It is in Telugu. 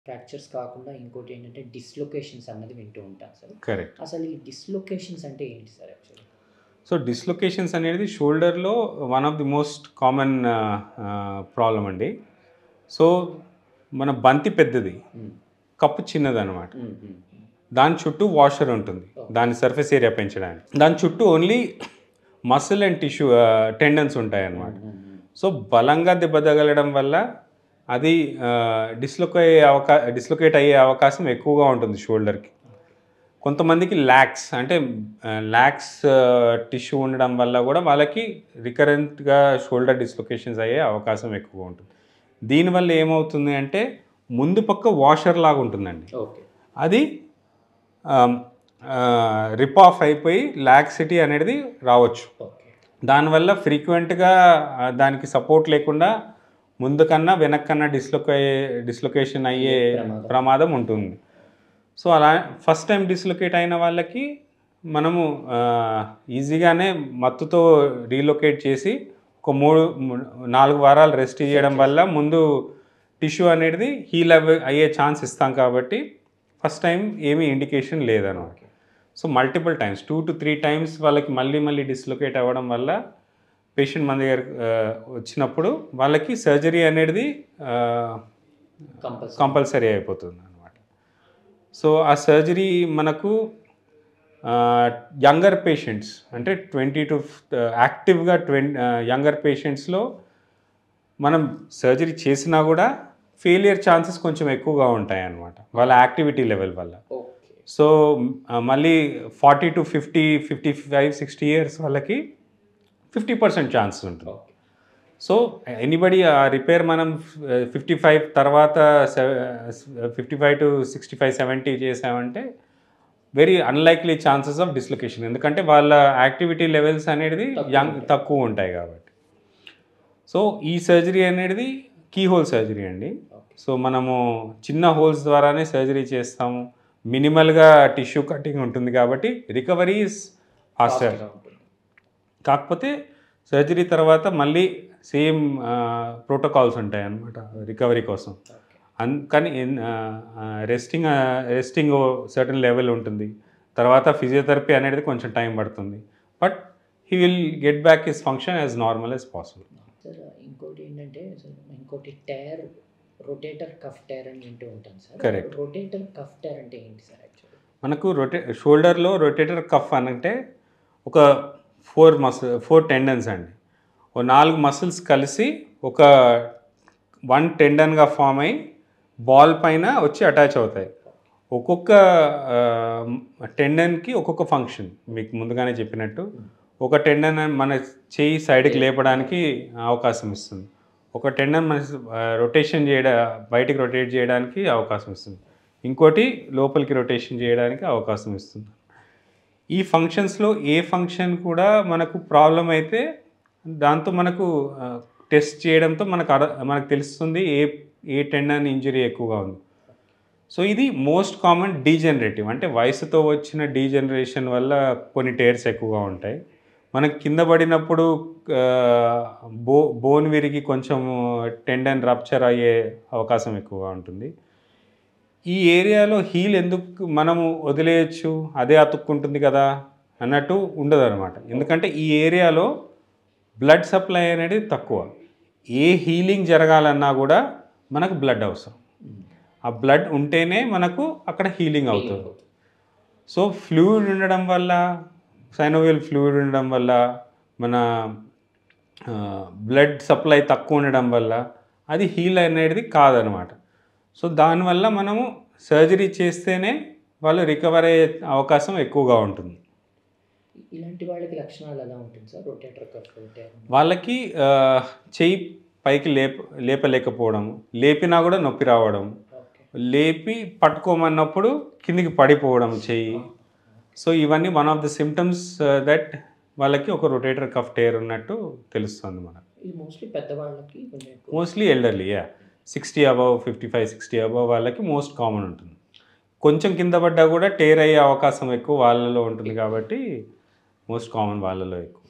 ఫ్రాక్చర్స్ కాకుండా ఇంకోటి ఏంటంటే డిస్లొకేషన్స్ అన్నది వింటూ ఉంటాం సార్ కరెక్ట్ అసలు ఈ డిస్లొకేషన్స్ అంటే ఏంటి సార్ యాక్చువల్లీ సో డిస్లొకేషన్స్ అనేది షోల్డర్లో one of the most common problem అండి సో మన బంతి పెద్దది కప్పు చిన్నది అనమాట దాని చుట్టూ వాషర్ ఉంటుంది దాని సర్ఫేస్ ఏరియా పెంచడానికి దాని చుట్టూ only muscle and tissue tendons ఉంటాయి అన్నమాట సో బలంగా దెబ్బ తగలడం వల్ల అది డిస్లొకే అయ్యే అవకా డిస్లొకేట్ అయ్యే అవకాశం ఎక్కువగా ఉంటుంది షోల్డర్కి కొంతమందికి ల్యాక్స్ అంటే ల్యాక్స్ టిష్యూ ఉండడం వల్ల కూడా వాళ్ళకి రికరెంట్గా షోల్డర్ డిస్లొకేషన్స్ అయ్యే అవకాశం ఎక్కువగా ఉంటుంది దీనివల్ల ఏమవుతుంది అంటే ముందు పక్క వాషర్ లాగా ఉంటుందండి ఓకే అది రిప్ ఆఫ్ అయిపోయి లాక్సిటీ అనేది రావచ్చు ఓకే దానివల్ల ఫ్రీక్వెంట్గా దానికి సపోర్ట్ లేకుండా ముందు కన్నా వెనక్కన్నా డిస్లొకే డిస్లొకేషన్ అయ్యే ప్రమాదం. ప్రమాదం ఉంటుంది సో అలా ఫస్ట్ టైం డిస్లొకేట్ అయిన వాళ్ళకి మనము ఆ, ఈజీగానే మత్తుతో రీలొకేట్ చేసి ఒక మూడు మూడు- నాలుగు వారాలు రెస్ట్ ఇవ్వడం వల్ల ముందు టిష్యూ అనేది హీల్ అవ్వే అయ్యే ఛాన్స్ ఇస్తాం కాబట్టి ఫస్ట్ టైం ఏమీ ఇండికేషన్ లేదన్నమాట so multiple times two to three times వాళ్ళకి మళ్ళీ మళ్ళీ డిస్లొకేట్ అవ్వడం వల్ల పేషెంట్ మన దగ్గర ఆ, వచ్చినప్పుడు వాళ్ళకి సర్జరీ అనేది కంపల్సరీ కంపల్సరీ అయిపోతుంది అనమాట సో ఆ సర్జరీ మనకు యంగర్ పేషెంట్స్ అంటే ట్వంటీ టు యాక్టివ్గా ట్వంటీ యంగర్ పేషెంట్స్లో మనం సర్జరీ చేసినా కూడా ఫెయిలియర్ ఛాన్సెస్ కొంచెం ఎక్కువగా ఉంటాయి అన్నమాట వాళ్ళ యాక్టివిటీ లెవెల్ వల్ల ఓకే సో ఆ, మళ్ళీ forty to fifty fifty five sixty years వాళ్ళకి ఫిఫ్టీ పర్సెంట్ ఛాన్సెస్ ఉంటుంది ఓకే సో ఎనీబడి ఆ రిపేర్ మనం ఫిఫ్టీ ఫైవ్ తర్వాత fifty five to sixty five seventy చేసామంటే very unlikely chances of dislocation ఎందుకంటే వాళ్ళ యాక్టివిటీ లెవెల్స్ అనేది యంగ్ తక్కువ ఉంటాయి కాబట్టి సో ఈ సర్జరీ అనేది కీ హోల్ సర్జరీ అండి సో మనము చిన్న హోల్స్ ద్వారానే సర్జరీ చేస్తాము మినిమల్గా టిష్యూ కటింగ్ ఉంటుంది కాబట్టి రికవరీ ఇస్ ఫాస్టర్ ఉంటుంది కాకపోతే సర్జరీ తర్వాత మళ్ళీ సేమ్ ప్రోటోకాల్స్ ఉంటాయి అన్నమాట రికవరీ కోసం ఓకే అన్ కానీ రెస్టింగ్ రెస్టింగ్ సర్టన్ లెవెల్ ఉంటుంది తర్వాత ఫిజియోథెరపీ అనేది కొంచెం టైం పడుతుంది but he will get back his function as normal as possible sir ఇంకోటి ఏంటంటే సార్ ఇంకోటి టైర్ రొటేటర్ కఫ్ టైర్ అని వింటూ ఉంటాను sir Correct. Rotator cuff tear అంటే ఏంటి సార్ యాక్చువల్లీ మనకు రొటే షోల్డర్లో రొటేటర్ కఫ్ అనంటే ఒక ఫోర్ మసిల్ ఫోర్ టెండన్స్ అండి ఓ నాలుగు మసిల్స్ కలిసి ఒక వన్ టెండన్గా ఫామ్ అయి బాల్ పైన వచ్చి అటాచ్ అవుతాయి ఒక్కొక్క టెండన్కి ఒక్కొక్క ఫంక్షన్ మీకు ముందుగానే చెప్పినట్టు ఒక టెండన్ మన చేయి సైడ్కి లేపడానికి అవకాశం ఇస్తుంది ఒక టెండన్ మన రొటేషన్ చేయడా బయటికి రొటేట్ చేయడానికి అవకాశం ఇస్తుంది ఇంకోటి లోపలికి రొటేషన్ చేయడానికి అవకాశం ఇస్తుంది ఈ ఫంక్షన్స్లో ఏ ఫంక్షన్ కూడా మనకు ప్రాబ్లం అయితే దాంతో మనకు టెస్ట్ చేయడంతో మనకు అర మనకు తెలుస్తుంది ఏ ఏ టెండన్ ఇంజరీ ఎక్కువగా ఉంది సో ఇది మోస్ట్ కామన్ డీజనరేటివ్ అంటే వయసుతో వచ్చిన డీజనరేషన్ వల్ల కొన్ని టేర్స్ ఎక్కువగా ఉంటాయి మనకి కింద పడినప్పుడు ఆ, బో బోన్ విరిగి కొంచెం టెండన్ రప్చర్ అయ్యే అవకాశం ఎక్కువగా ఉంటుంది ఈ ఏరియాలో హీల్ ఎందుకు మనము వదిలేయచ్చు అదే అతుక్కుంటుంది కదా అన్నట్టు ఉండదు అనమాట ఎందుకంటే ఈ ఏరియాలో బ్లడ్ సప్లై అనేది తక్కువ ఏ హీలింగ్ జరగాలన్నా కూడా మనకు బ్లడ్ అవసరం ఆ బ్లడ్ ఉంటేనే మనకు అక్కడ హీలింగ్ అవుతుంది సో ఫ్లూయిడ్ ఉండడం వల్ల సైనోవియల్ ఫ్లూయిడ్ ఉండడం వల్ల మన బ్లడ్ సప్లై తక్కువ ఉండడం వల్ల అది హీల్ అనేది కాదనమాట సో దానివల్ల మనము సర్జరీ చేస్తేనే వాళ్ళు రికవర్ అయ్యే అవకాశం ఎక్కువగా ఉంటుంది ఇలాంటి వాళ్ళకి లక్షణాలు ఎలా ఉంటుంది సార్ రొటేటర్ కఫ్ టైర్ వాళ్ళకి ఆ, చెయ్యి పైకి లేప లేపలేకపోవడం లేపినా కూడా నొప్పి రావడం ఓకే లేపి పట్టుకోమన్నప్పుడు కిందికి పడిపోవడం చెయ్యి సో ఇవన్నీ one of the symptoms that వాళ్ళకి ఒక రొటేటర్ కఫ్ టేర్ ఉన్నట్టు తెలుస్తుంది మనకు ఇది మోస్ట్లీ పెద్దవాళ్ళకి కొంచెం ఎక్కువ mostly elderly ya sixty above fifty five sixty above వాళ్ళకి మోస్ట్ కామన్ ఉంటుంది కొంచెం కింద పడ్డా కూడా టేర్ అయ్యే అవకాశం ఎక్కువ వాళ్ళలో ఉంటుంది కాబట్టి మోస్ట్ కామన్ వాళ్ళలో ఎక్కువ